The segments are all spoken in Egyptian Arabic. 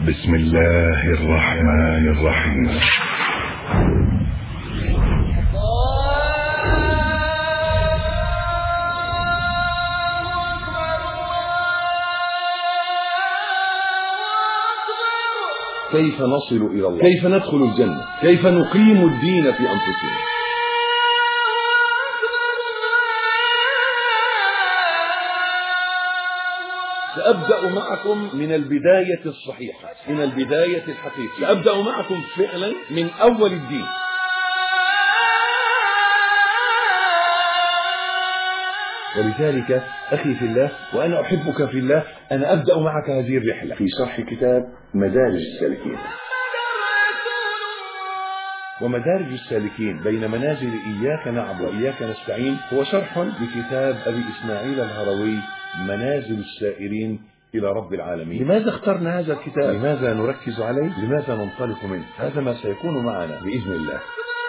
بسم الله الرحمن الرحيم كيف نصل إلى الله كيف ندخل الجنة كيف نقيم الدين في أنفسنا سأبدأ معكم من البداية الصحيحة من البداية الحقيقية سأبدأ معكم فعلا من أول الدين ولذلك أخي في الله وأنا أحبك في الله أنا أبدأ معك هذه الرحلة في شرح كتاب مدارج السالكين ومدارج السالكين بين منازل إياك نعبد وإياك نستعين هو شرح لكتاب أبي إسماعيل الهروي منازل السائرين إلى رب العالمين لماذا اخترنا هذا الكتاب لماذا نركز عليه لماذا ننطلق منه هذا ما سيكون معنا بإذن الله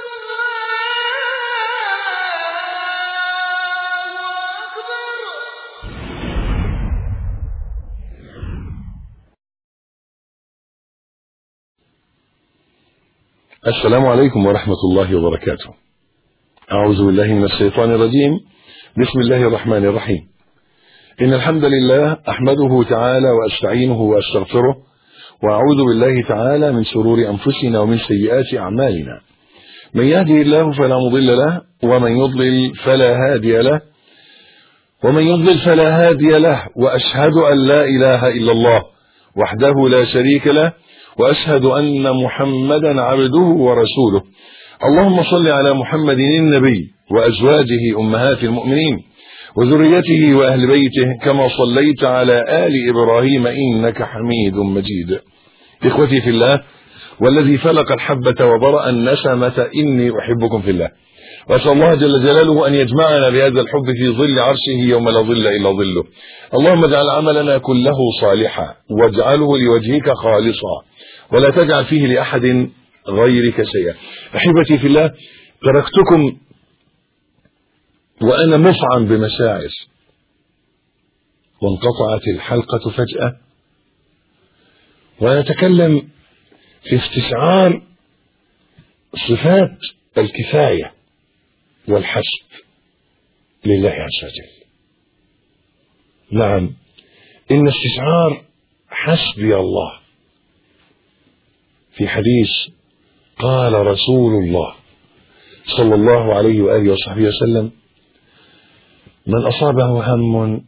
السلام عليكم ورحمة الله وبركاته أعوذ بالله من الشيطان الرجيم بسم الله الرحمن الرحيم إن الحمد لله أحمده تعالى وأستعينه وأستغفره وأعوذ بالله تعالى من شرور أنفسنا ومن سيئات أعمالنا من يهده الله فلا مضل له ومن يضلل فلا هادي له ومن يضلل فلا هادي له وأشهد أن لا إله إلا الله وحده لا شريك له واشهد ان محمدا عبده ورسوله اللهم صل على محمد النبي وازواجه امهات المؤمنين وذريته واهل بيته كما صليت على ال ابراهيم انك حميد مجيد اخوتي في الله والذي فلق الحبه وبرا النسمه اني احبكم في الله واسال الله جل جلاله ان يجمعنا بهذا الحب في ظل عرشه يوم لا ظل الا ظله اللهم اجعل عملنا كله صالحا واجعله لوجهك خالصا ولا تجعل فيه لأحد غيرك شيئا أحبتي في الله تركتكم وأنا مفعم بمشاعر وانقطعت الحلقة فجأة ونتكلم في استشعار صفات الكفاية والحسب لله عز وجل نعم إن استشعار حسبي الله في حديث قال رسول الله صلى الله عليه وآله وصحبه وسلم من أصابه هم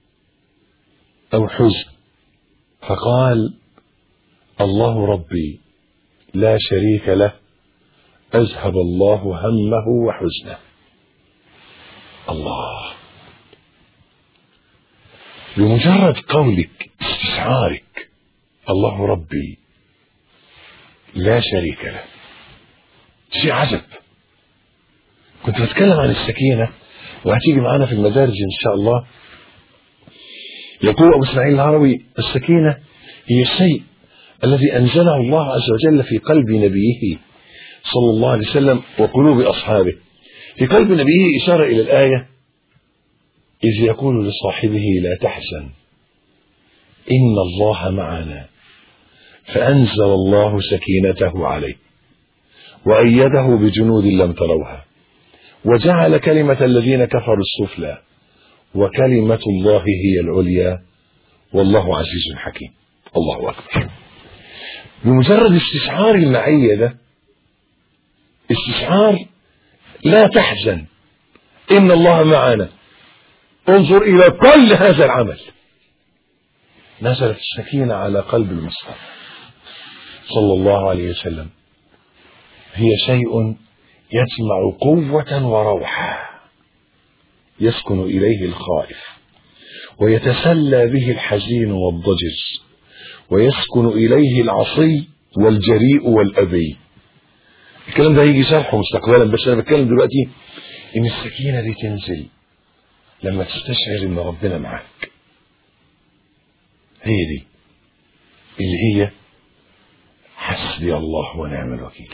أو حزن فقال الله ربي لا شريك له أذهب الله همه وحزنه الله بمجرد قولك استشعارك الله ربي لا شريك له شيء عجب كنت بتكلم عن السكينة وهتيجي معانا في المدارج إن شاء الله يقول أبو إسماعيل الهروي السكينة هي الشيء الذي أنزله الله عز وجل في قلب نبيه صلى الله عليه وسلم وقلوب أصحابه في قلب نبيه إشارة إلى الآية إذ يقول لصاحبه لا تحزن إن الله معنا فأنزل الله سكينته عليه وأيده بجنود لم تروها وجعل كلمة الذين كفروا السفلى وكلمة الله هي العليا والله عزيز حكيم الله أكبر بمجرد استشعار المعية ده استشعار لا تحزن إن الله معنا انظر إلى كل هذا العمل نزلت السكينة على قلب المصطفى صلى الله عليه وسلم هي شيء يجمع قوة وروحا يسكن إليه الخائف ويتسلى به الحزين والضجر ويسكن إليه العصي والجريء والأبي الكلام ده هيجي شرحه مستقبلا بس أنا بتكلم دلوقتي إن السكينة دي تنزل لما تستشعر إن ربنا معاك هي دي اللي هي حسبي الله ونعم الوكيل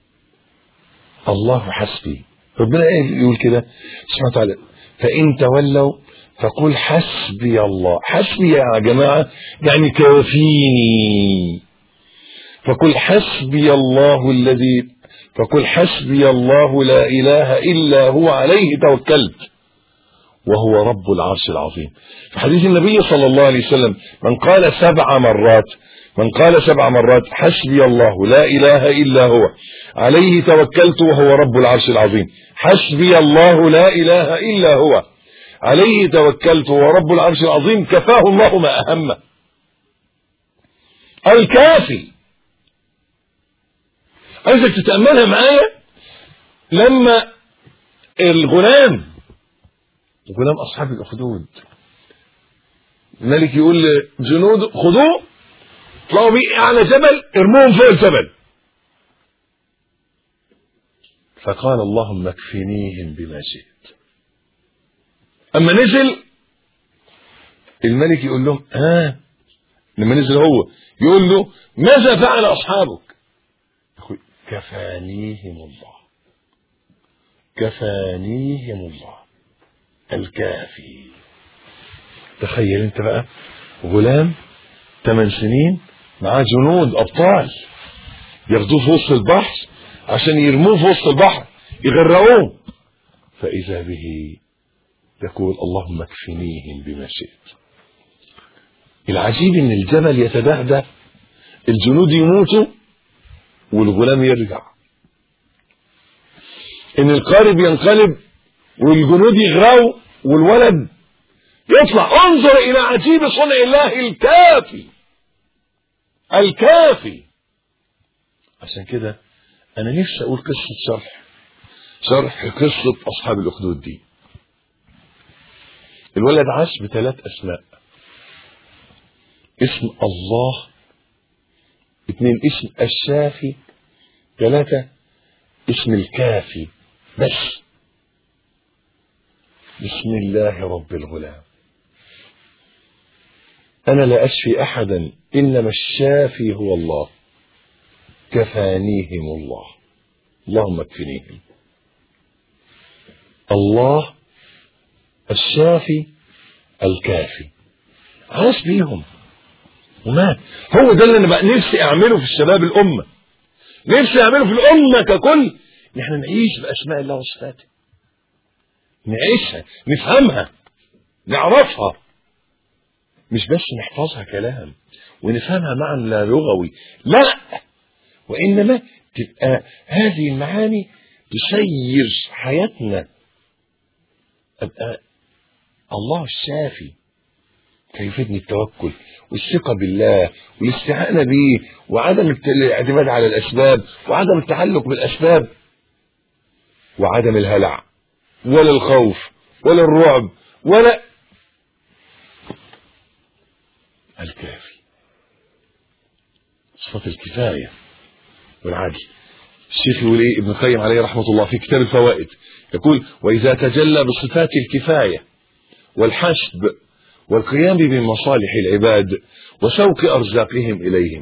الله حسبي ربنا ايه يقول كده سبحانه وتعالى فإن تولوا فقل حسبي الله حسبي يا جماعة يعني كافيني فقل حسبي الله الذي فقل حسبي الله لا إله إلا هو عليه توكلت وهو رب العرش العظيم في حديث النبي صلى الله عليه وسلم من قال سبع مرات من قال سبع مرات حسبي الله لا إله إلا هو عليه توكلت وهو رب العرش العظيم حسبي الله لا إله إلا هو عليه توكلت وهو رب العرش العظيم كفاه الله ما أهمه الكافي عايزك تتأملها معايا لما الغلام غلام أصحاب الأخدود الملك يقول لجنود خذوه اطلعوا بيه على جبل ارموهم فوق الجبل فقال اللهم اكفنيهم بما شئت اما نزل الملك يقول لهم ها آه. لما نزل هو يقول له ماذا فعل اصحابك يقول كفانيهم الله كفانيهم الله الكافي تخيل انت بقى غلام ثمان سنين معاه جنود ابطال ياخدوه في وسط البحر عشان يرموه في وسط البحر يغرقوه فاذا به يقول اللهم اكفنيهم بما شئت العجيب ان الجبل يتدهدى الجنود يموتوا والغلام يرجع ان القارب ينقلب والجنود يغرقوا والولد يطلع انظر الى عجيب صنع الله الكافي الكافي عشان كده انا نفسي اقول قصه شرح شرح قصه اصحاب الاخدود دي الولد عاش بثلاث اسماء اسم الله اثنين اسم الشافي ثلاثة اسم الكافي بس بسم الله رب الغلام أنا لا أشفي أحدا إنما الشافي هو الله كفانيهم الله اللهم اكفنيهم الله الشافي الكافي عاش بيهم ومات هو ده اللي انا بقى نفسي اعمله في الشباب الامه نفسي اعمله في الامه ككل ان احنا نعيش باسماء الله وصفاته نعيشها نفهمها نعرفها مش بس نحفظها كلام ونفهمها معنى لا لغوي لا وانما تبقى هذه المعاني تسير حياتنا ابقى الله الشافي فيفيدني التوكل والثقة بالله والاستعانة به وعدم الاعتماد على الأسباب وعدم التعلق بالأسباب وعدم الهلع ولا الخوف ولا الرعب ولا الكافي صفة الكفاية والعدل الشيخ يقول ايه ابن القيم عليه رحمة الله في كتاب الفوائد يقول وإذا تجلى بصفات الكفاية والحسب والقيام بمصالح العباد وسوق أرزاقهم إليهم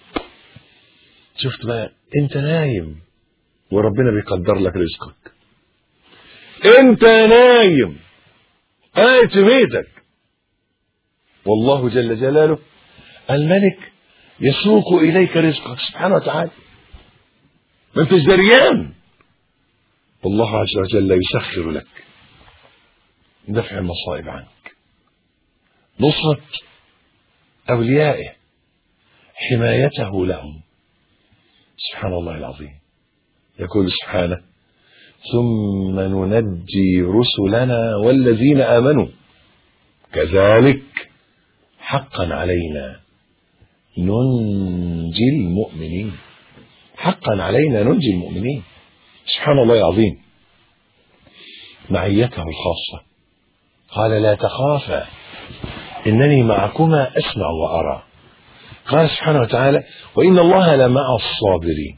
شفت بقى انت نايم وربنا بيقدر لك رزقك انت نايم قاعد في بيتك والله جل جلاله الملك يسوق اليك رزقك سبحانه وتعالى ما انتش دريان والله عز وجل يسخر لك دفع المصائب عنك نصرة أوليائه حمايته لهم سبحان الله العظيم يقول سبحانه ثم ننجي رسلنا والذين آمنوا كذلك حقا علينا ننجي المؤمنين حقا علينا ننجي المؤمنين سبحان الله العظيم معيته الخاصة قال لا تخافا إنني معكما أسمع وأرى قال سبحانه وتعالى وإن الله لمع الصابرين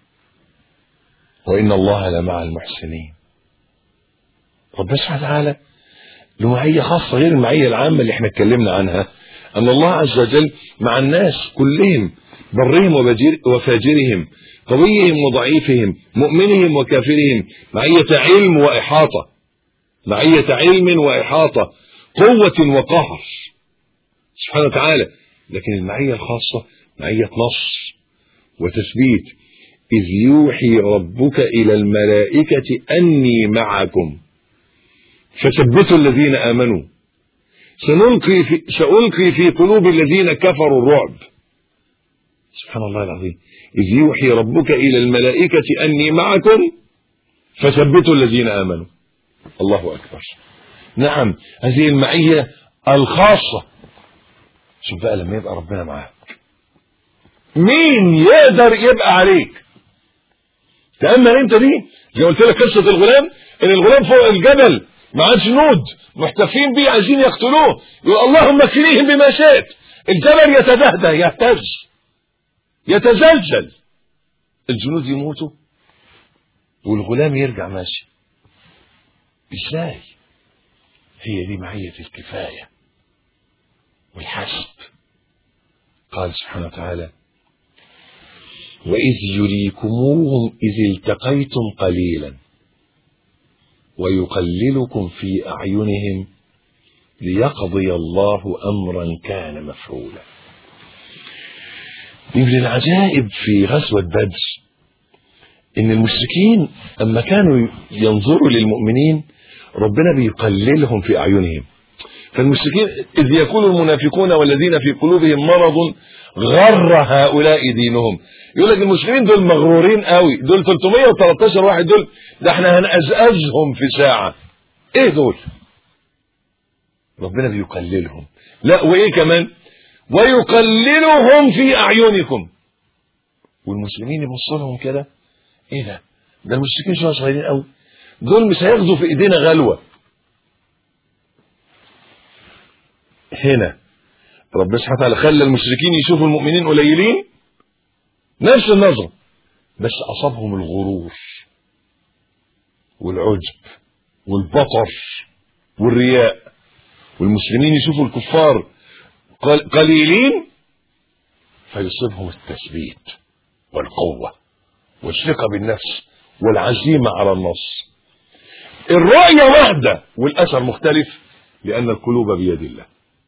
وإن الله لمع المحسنين ربنا سبحانه وتعالى له معية خاصة غير المعية العامة اللي احنا اتكلمنا عنها أن الله عز وجل مع الناس كلهم برهم وفاجرهم قويهم وضعيفهم مؤمنهم وكافرهم معية علم وإحاطة معية علم وإحاطة قوة وقهر سبحانه وتعالى لكن المعية الخاصة معية نصر وتثبيت إذ يوحي ربك إلى الملائكة أني معكم فثبتوا الذين آمنوا سنلقي في سألقي في قلوب الذين كفروا الرعب سبحان الله العظيم إذ يوحي ربك إلى الملائكة أني معكم فثبتوا الذين آمنوا الله أكبر نعم هذه المعية الخاصة شوف بقى لما يبقى ربنا معاك مين يقدر يبقى عليك تأمل انت دي زي قلت لك قصة الغلام ان الغلام فوق الجبل مع جنود محتفين بيه عايزين يقتلوه يقول اللهم اكفنيهم بما شئت الجبل يتدهده يهتز يتزلزل الجنود يموتوا والغلام يرجع ماشي ازاي هي دي معية الكفاية والحسب قال سبحانه وتعالى وإذ يريكموهم إذ التقيتم قليلا ويقللكم في أعينهم ليقضي الله أمرا كان مفعولا من العجائب في غزوة بدر إن المشركين أما كانوا ينظروا للمؤمنين ربنا بيقللهم في أعينهم فالمشركين إذ يكون المنافقون والذين في قلوبهم مرض غر هؤلاء دينهم يقول لك المسلمين دول مغرورين قوي دول 313 واحد دول ده احنا هنأزأزهم في ساعة ايه دول ربنا بيقللهم لا وايه كمان ويقللهم في اعينكم والمسلمين يبصوا لهم كده ايه ده ده المشركين شويه صغيرين قوي دول مش هياخدوا في ايدينا غلوه هنا ربنا سبحانه وتعالى خلى المشركين يشوفوا المؤمنين قليلين نفس النظرة بس أصابهم الغرور والعجب والبطر والرياء والمسلمين يشوفوا الكفار قليلين فيصيبهم التثبيت والقوة والثقة بالنفس والعزيمة على النص الرؤية واحدة والأثر مختلف لأن القلوب بيد الله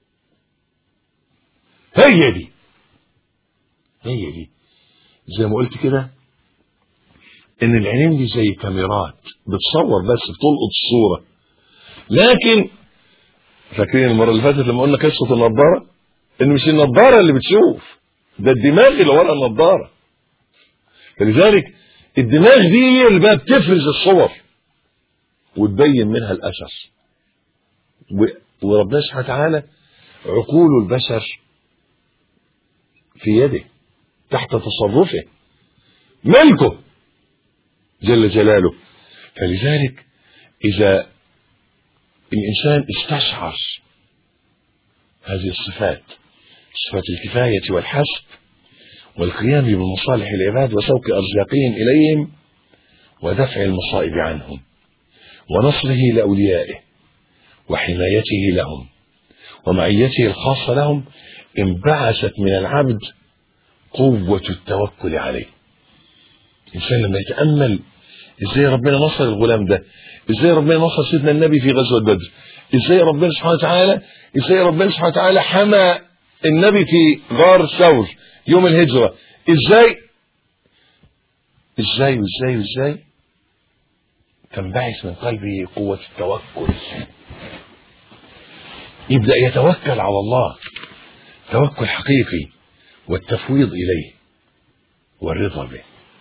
هي دي هي دي زي ما قلت كده ان العينين دي زي كاميرات بتصور بس بتلقط الصورة لكن فاكرين المرة اللي فاتت لما قلنا قصة النضارة ان مش النضارة اللي بتشوف ده الدماغ اللي ورا النضارة فلذلك الدماغ دي هي اللي بقى بتفرز الصور وتبين منها الاثر وربنا سبحانه وتعالى عقول البشر في يده تحت تصرفه ملكه جل جلاله فلذلك إذا الإنسان استشعر هذه الصفات صفات الكفاية والحسب والقيام بمصالح العباد وسوق أرزاقهم إليهم ودفع المصائب عنهم ونصره لأوليائه وحمايته لهم ومعيته الخاصة لهم انبعثت من العبد قوة التوكل عليه الإنسان لما يتأمل إزاي ربنا نصر الغلام ده إزاي ربنا نصر سيدنا النبي في غزوة بدر إزاي ربنا سبحانه وتعالى إزاي ربنا سبحانه وتعالى حمى النبي في غار ثور يوم الهجرة إزاي إزاي وإزاي وإزاي تنبعث من قلبه قوة التوكل يبدأ يتوكل على الله توكل حقيقي والتفويض إليه والرضا به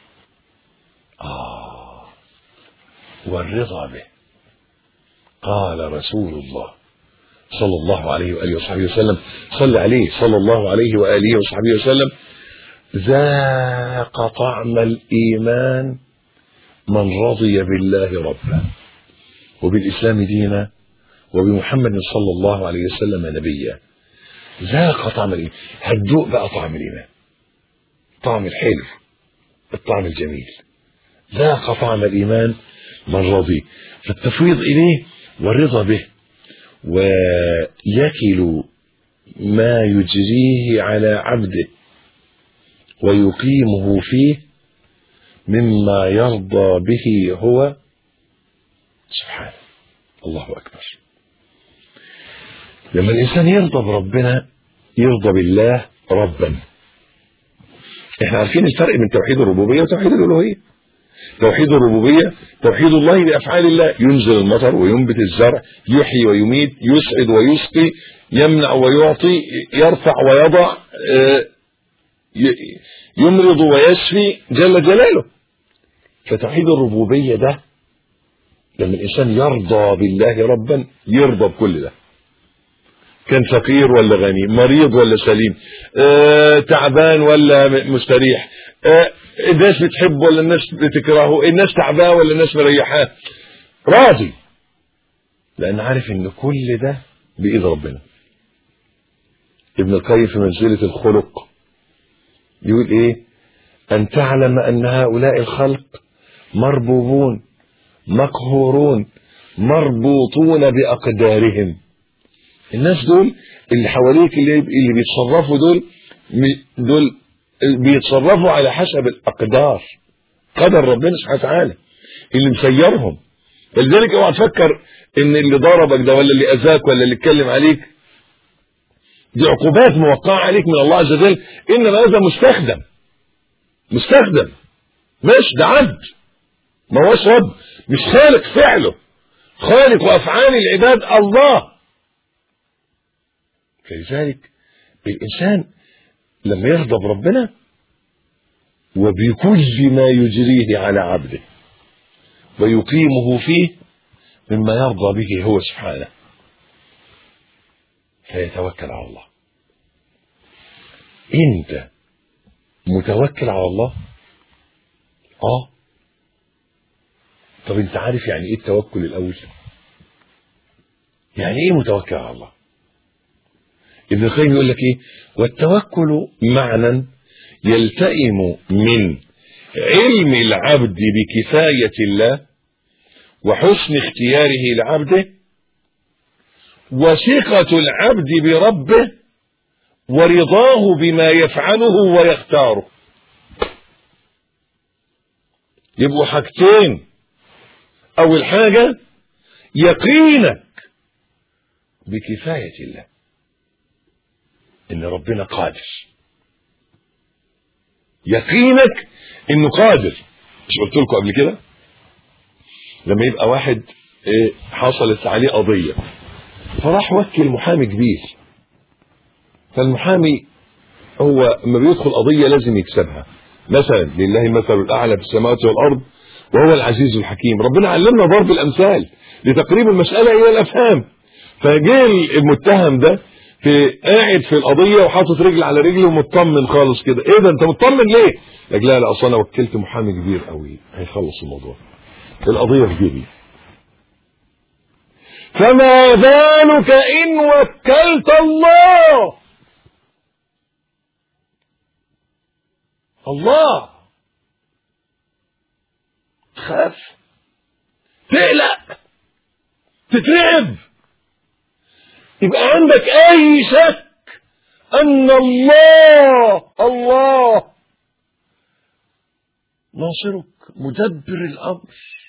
آه والرضا به قال رسول الله صلى الله عليه وآله وصحبه وسلم صلى عليه صلى الله عليه وآله وصحبه وسلم ذاق طعم الإيمان من رضي بالله ربا وبالإسلام دينا وبمحمد صلى الله عليه وسلم نبيا ذاق طعم الإيمان هتدوق بقى طعم الإيمان طعم الحلو الطعم الجميل ذاق طعم الإيمان من رضي فالتفويض إليه والرضا به ويكل ما يجريه على عبده ويقيمه فيه مما يرضى به هو سبحانه الله أكبر لما الإنسان يرضى بربنا يرضى بالله ربا احنا عارفين الفرق بين توحيد الربوبيه وتوحيد الالوهيه توحيد الربوبيه توحيد الله بافعال الله ينزل المطر وينبت الزرع يحيي ويميت يسعد ويسقي يمنع ويعطي يرفع ويضع آه، ي- يمرض ويشفي جل جلاله فتوحيد الربوبيه ده لما الانسان يرضى بالله ربا يرضى بكل ده كان فقير ولا غني مريض ولا سليم آه، تعبان ولا م- مستريح آه، الناس بتحبه ولا الناس بتكرهه الناس تعباه ولا الناس مريحاه راضي لان عارف ان كل ده بايد ربنا ابن القيم في منزله الخلق يقول ايه ان تعلم ان هؤلاء الخلق مربوبون مقهورون مربوطون باقدارهم الناس دول اللي حواليك اللي, اللي بيتصرفوا دول م- دول بيتصرفوا على حسب الاقدار قدر ربنا سبحانه وتعالى اللي مسيرهم فلذلك اوعى تفكر ان اللي ضربك ده ولا اللي اذاك ولا اللي اتكلم عليك دي عقوبات موقعه عليك من الله عز وجل انما هذا مستخدم مستخدم مش ده عبد ما هوش رب مش خالق فعله خالق وافعال العباد الله فلذلك الانسان لما يغضب ربنا وبكل ما يجريه على عبده ويقيمه فيه مما يرضى به هو سبحانه فيتوكل على الله انت متوكل على الله اه طب انت عارف يعني ايه التوكل الاول يعني ايه متوكل على الله ابن القيم يقول لك ايه والتوكل معنى يلتئم من علم العبد بكفاية الله وحسن اختياره لعبده وثقة العبد بربه ورضاه بما يفعله ويختاره يبقوا حاجتين أول حاجة يقينك بكفاية الله إن ربنا قادر يقينك إنه قادر مش قلت لكم قبل كده لما يبقى واحد إيه، حصلت عليه قضية فراح وكل محامي كبير فالمحامي هو لما بيدخل قضية لازم يكسبها مثلا لله المثل الأعلى في السماوات والأرض وهو العزيز الحكيم ربنا علمنا ضرب الأمثال لتقريب المسألة إلى الأفهام فجاء المتهم ده في قاعد في القضية وحاطط رجل على رجل ومطمن خالص كده ايه ده انت مطمن ليه؟ قال لا لا اصل انا وكلت محامي كبير قوي هيخلص الموضوع القضية في جيبي فما بالك ان وكلت الله الله تخاف تقلق تترعب يبقى عندك اي شك ان الله الله ناصرك مدبر الامر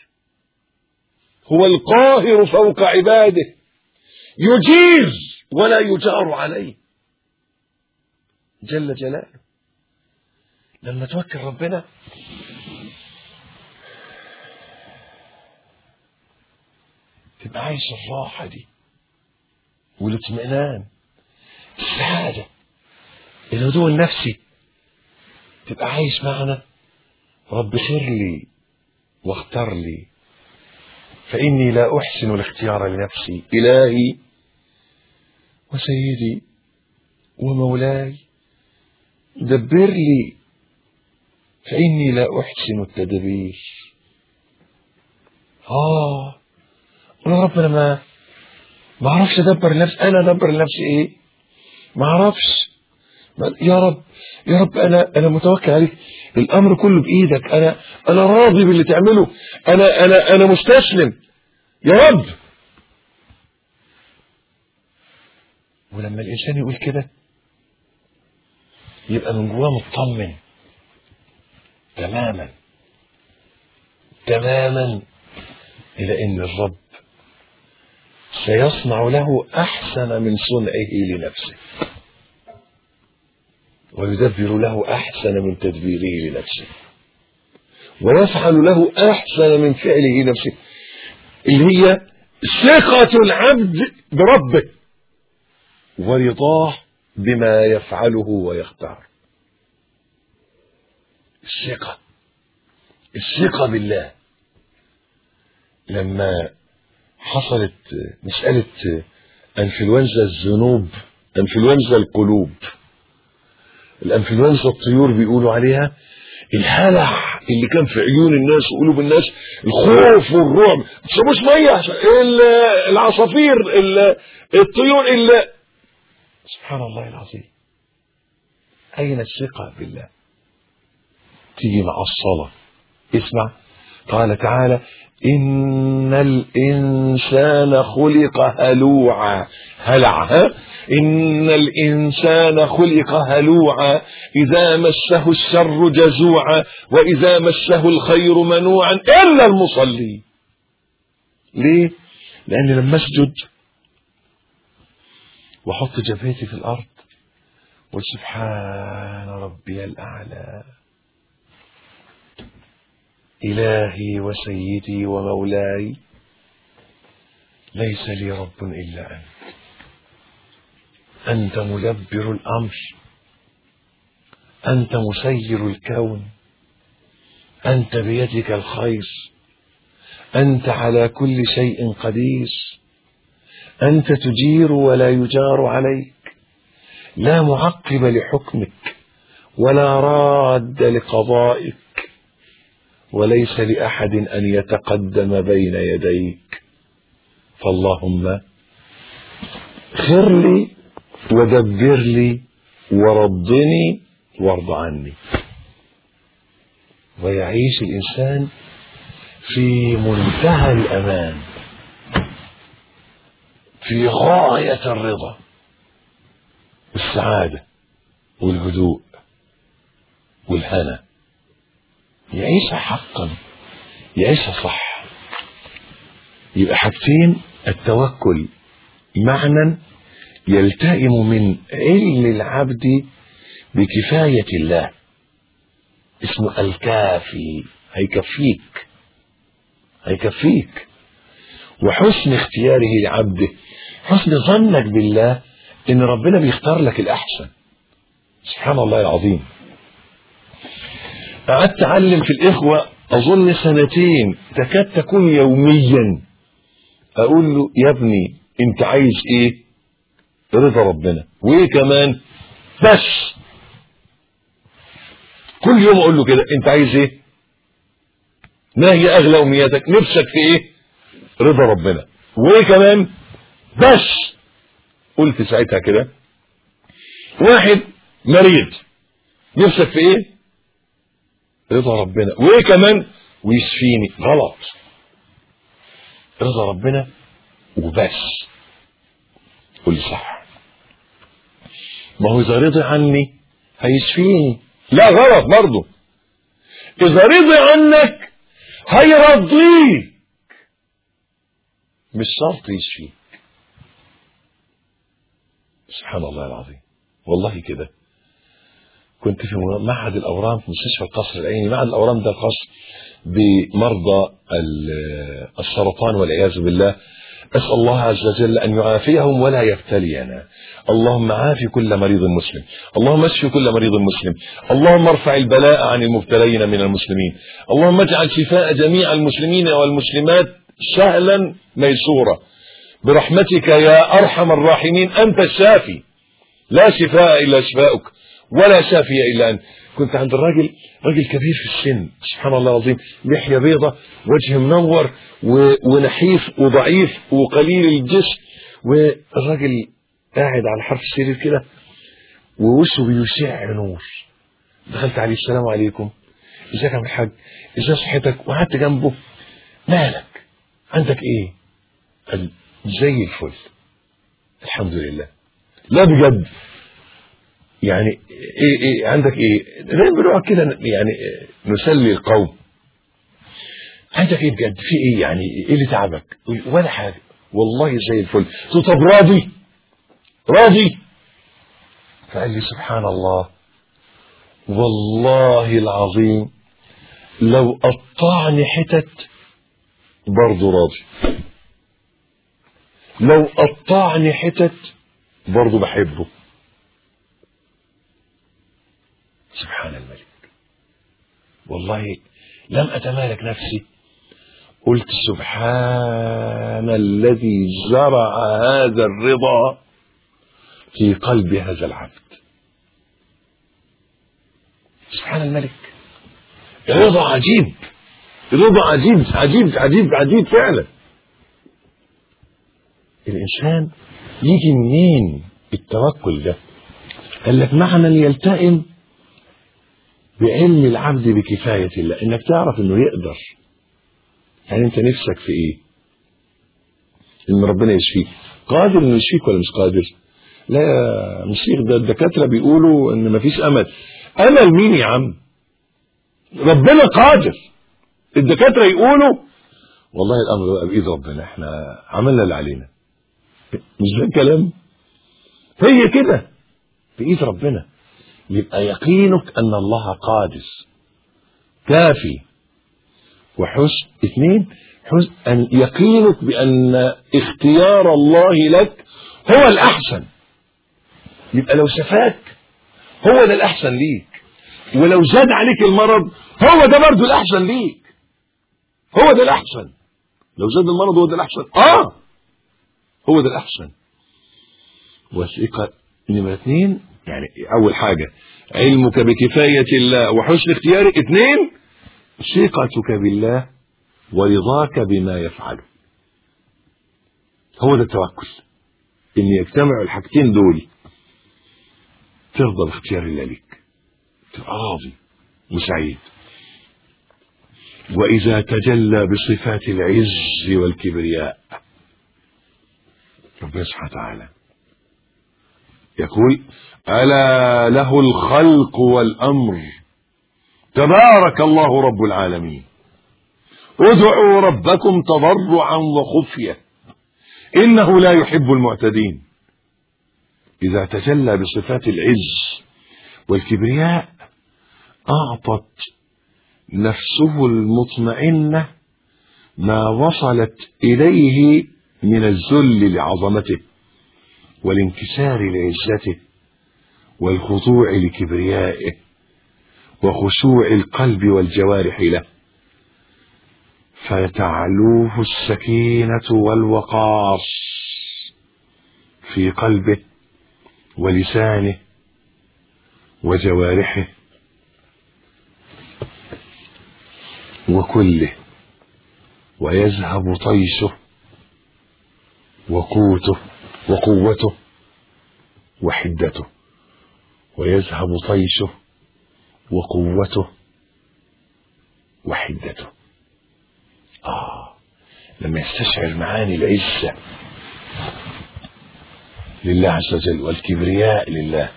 هو القاهر فوق عباده يجير ولا يجار عليه جل جلاله لما توكل ربنا تبقى عايش الراحه دي والاطمئنان السعادة الهدوء النفسي تبقى عايش معنا رب خير لي واختار لي فإني لا أحسن الاختيار لنفسي إلهي وسيدي ومولاي دبر لي فإني لا أحسن التدبير آه أنا ربنا ما ما اعرفش ادبر لنفسي انا ادبر لنفسي ايه ما اعرفش ما- يا رب يا رب انا انا متوكل عليك الامر كله بايدك انا انا راضي باللي تعمله انا انا انا مستسلم يا رب ولما الانسان يقول كده يبقى من جواه مطمن تماما تماما الى ان الرب سيصنع له احسن من صنعه لنفسه ويدبر له أحسن من تدبيره لنفسه ويفعل له أحسن من فعله لنفسه اللي هي ثقة العبد بربه ورضاه بما يفعله ويختار الثقة الثقة بالله لما حصلت مسألة انفلونزا الذنوب انفلونزا القلوب الانفلونزا الطيور بيقولوا عليها الهلع اللي كان في عيون الناس وقلوب الناس الخوف والرعب ما تشربوش ميه العصافير الطيور اللي سبحان الله العظيم اين الثقه بالله تيجي مع الصلاه اسمع قال تعالى إن الإنسان خلق هلوعا هلع ها؟ إن الإنسان خلق هلوعا إذا مسه الشر جزوعا وإذا مسه الخير منوعا إلا المصلي ليه؟ لأن لما أسجد وأحط جبهتي في الأرض وسبحان ربي الأعلى إلهي وسيدي ومولاي ليس لي رب إلا أنت أنت مدبر الأمر أنت مسير الكون أنت بيدك الخير أنت على كل شيء قدير أنت تجير ولا يجار عليك لا معقب لحكمك ولا راد لقضائك وليس لأحد أن يتقدم بين يديك فاللهم خر لي ودبر لي ورضني وارض عني ويعيش الإنسان في منتهى الأمان في غاية الرضا والسعادة والهدوء والهنا يعيشها حقا يعيشها صح يبقى حاجتين التوكل معنى يلتئم من علم العبد بكفاية الله اسمه الكافي هيكفيك هيكفيك وحسن اختياره لعبده حسن ظنك بالله ان ربنا بيختار لك الاحسن سبحان الله العظيم قعدت أعلم في الإخوة أظن سنتين تكاد تكون يوميا أقول له يا ابني أنت عايز إيه؟ رضا ربنا وإيه كمان؟ بس كل يوم أقول له كده أنت عايز إيه؟ ما هي أغلى أمنياتك؟ نفسك في إيه؟ رضا ربنا وإيه كمان؟ بس قلت ساعتها كده واحد مريض نفسك في إيه؟ رضا ربنا وايه كمان ويشفيني غلط رضا ربنا وبس قول لي صح ما هو اذا رضي عني هيشفيني لا غلط برضه اذا رضي عنك هيرضيك مش شرط يشفيك سبحان الله العظيم والله كده كنت في معهد الاورام في مستشفى القصر العيني معهد الاورام ده خاص بمرضى السرطان والعياذ بالله اسال الله عز وجل ان يعافيهم ولا يبتلينا اللهم عافي كل مريض مسلم اللهم اشف كل مريض مسلم اللهم ارفع البلاء عن المبتلين من المسلمين اللهم اجعل شفاء جميع المسلمين والمسلمات سهلا ميسورا برحمتك يا ارحم الراحمين انت الشافي لا شفاء الا شفاؤك ولا شافي الا انت كنت عند الراجل راجل كبير في السن سبحان الله العظيم لحيه بيضة وجه منور و... ونحيف وضعيف وقليل الجسم والراجل قاعد على حرف السرير كده ووشه بيشع نور دخلت عليه السلام عليكم ازيك يا الحاج ازاي صحتك وقعدت جنبه مالك عندك ايه قال زي الفل الحمد لله لا بجد يعني ايه ايه عندك ايه زي بنقعد كده يعني نسلي القوم عندك ايه بجد في ايه يعني ايه اللي تعبك ولا حاجه والله زي الفل قلت طب راضي راضي فقال لي سبحان الله والله العظيم لو قطعني حتت برضه راضي لو قطعني حتت برضه بحبه سبحان الملك والله لم أتمالك نفسي قلت سبحان الذي زرع هذا الرضا في قلب هذا العبد سبحان الملك رضا عجيب رضا عجيب عجيب عجيب عجيب فعلا الإنسان يجي منين التوكل ده قال لك معنى يلتئم بعلم العبد بكفاية الله انك تعرف انه يقدر يعني انت نفسك في ايه ان ربنا يشفيك قادر انه يشفيك ولا مش قادر لا يا مشيخ ده الدكاترة بيقولوا ان مفيش امل امل مين يا عم ربنا قادر الدكاترة يقولوا والله الامر بقى بايد ربنا احنا عملنا اللي علينا مش ده الكلام هي كده بايد ربنا يبقى يقينك ان الله قادر كافي وحسن اثنين حسن ان يقينك بان اختيار الله لك هو الاحسن يبقى لو شفاك هو ده الاحسن ليك ولو زاد عليك المرض هو ده برضه الاحسن ليك هو ده الاحسن لو زاد المرض هو ده الاحسن اه هو ده الاحسن والثقه نمره اثنين يعني اول حاجه علمك بكفايه الله وحسن اختيارك اثنين ثقتك بالله ورضاك بما يفعله هو ده التوكل ان يجتمع الحاجتين دول ترضى باختيار الله لك تبقى راضي وسعيد واذا تجلى بصفات العز والكبرياء ربنا سبحانه وتعالى يقول الا له الخلق والامر تبارك الله رب العالمين ادعوا ربكم تضرعا وخفيه انه لا يحب المعتدين اذا تجلى بصفات العز والكبرياء اعطت نفسه المطمئنه ما وصلت اليه من الذل لعظمته والانكسار لعزته والخضوع لكبريائه وخشوع القلب والجوارح له فتعلوه السكينه والوقار في قلبه ولسانه وجوارحه وكله ويذهب طيشه وقوته وقوته وحدته ويذهب طيشه وقوته وحدته آه لما يستشعر معاني العزة لله عز وجل والكبرياء لله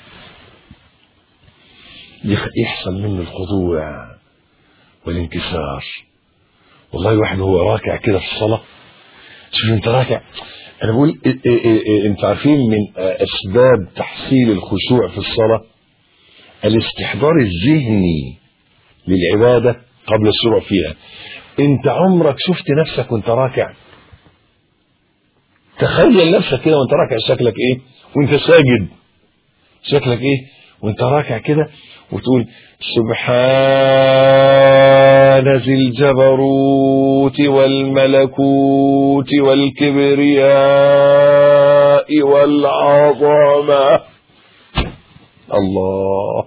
يحصل منه الخضوع والانكسار والله الواحد هو راكع كده في الصلاة شوف انت راكع انا بقول إيه إيه إيه انت عارفين من اسباب تحصيل الخشوع في الصلاة الاستحضار الذهني للعبادة قبل الشروع فيها انت عمرك شفت نفسك وانت راكع تخيل نفسك كده وانت راكع شكلك ايه وانت ساجد شكلك ايه وانت راكع كده وتقول سبحان ذي الجبروت والملكوت والكبرياء والعظمه الله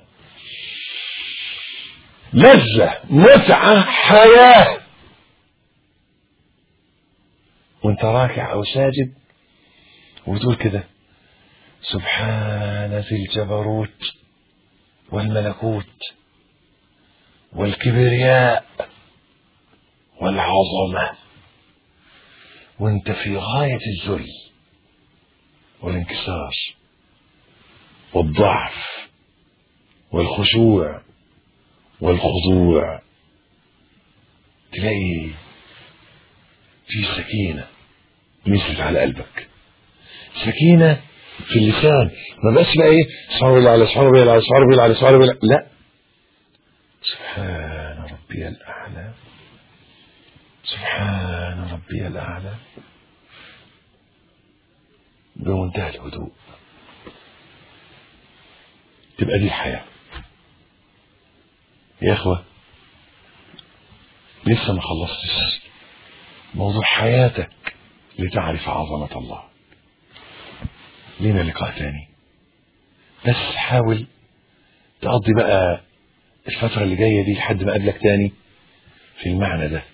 لذة متعة حياة وانت راكع او ساجد وتقول كده سبحان ذي الجبروت والملكوت والكبرياء والعظمة وانت في غاية الذل والانكسار والضعف والخشوع والخضوع تلاقي في سكينة نزلت على قلبك سكينة في اللسان ما بقاش بقى ايه سبحان الله على سبحان الله على سبحان الله على سبحان الله لا سبحان ربي الأعلى سبحان ربي الأعلى بمنتهى الهدوء تبقى دي الحياة يا إخوة لسه ما خلصتش موضوع حياتك لتعرف عظمة الله لينا لقاء تاني بس حاول تقضي بقى الفترة اللي جاية دي لحد ما أقابلك تاني في المعنى ده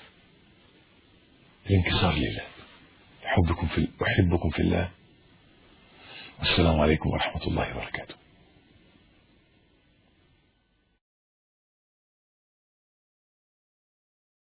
الانكسار لله أحبكم في أحبكم في الله والسلام عليكم ورحمة الله وبركاته